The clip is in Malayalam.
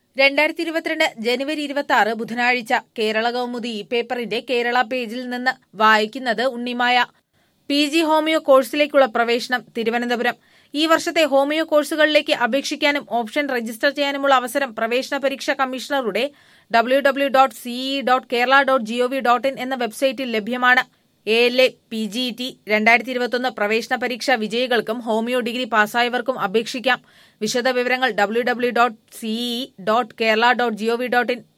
രണ്ടായിരത്തി ഇരുപത്തിരണ്ട് ജനുവരി ഇരുപത്തി ആറ് ബുധനാഴ്ച കേരള കൗമുദി ഈ പേപ്പറിന്റെ കേരള പേജിൽ നിന്ന് വായിക്കുന്നത് ഉണ്ണിമായ പി ജി ഹോമിയോ കോഴ്സിലേക്കുള്ള പ്രവേശനം തിരുവനന്തപുരം ഈ വർഷത്തെ ഹോമിയോ കോഴ്സുകളിലേക്ക് അപേക്ഷിക്കാനും ഓപ്ഷൻ രജിസ്റ്റർ ചെയ്യാനുമുള്ള അവസരം പ്രവേശന പരീക്ഷാ കമ്മീഷണറുടെ W W dot C E dot Kerala dot G O V dot in എന്ന വെബ്സൈറ്റിൽ ലഭ്യമാണ് A L A P G T രണ്ടായിരത്തി ഇരുപത്തൊന്ന് പ്രവേശന പരീക്ഷ വിജയികൾക്കും ഹോമിയോ ഡിഗ്രി പാസ്സായവർക്കും അപേക്ഷിക്കാം വിശദവിവരങ്ങൾ W W dot C E dot Kerala dot G O V dot in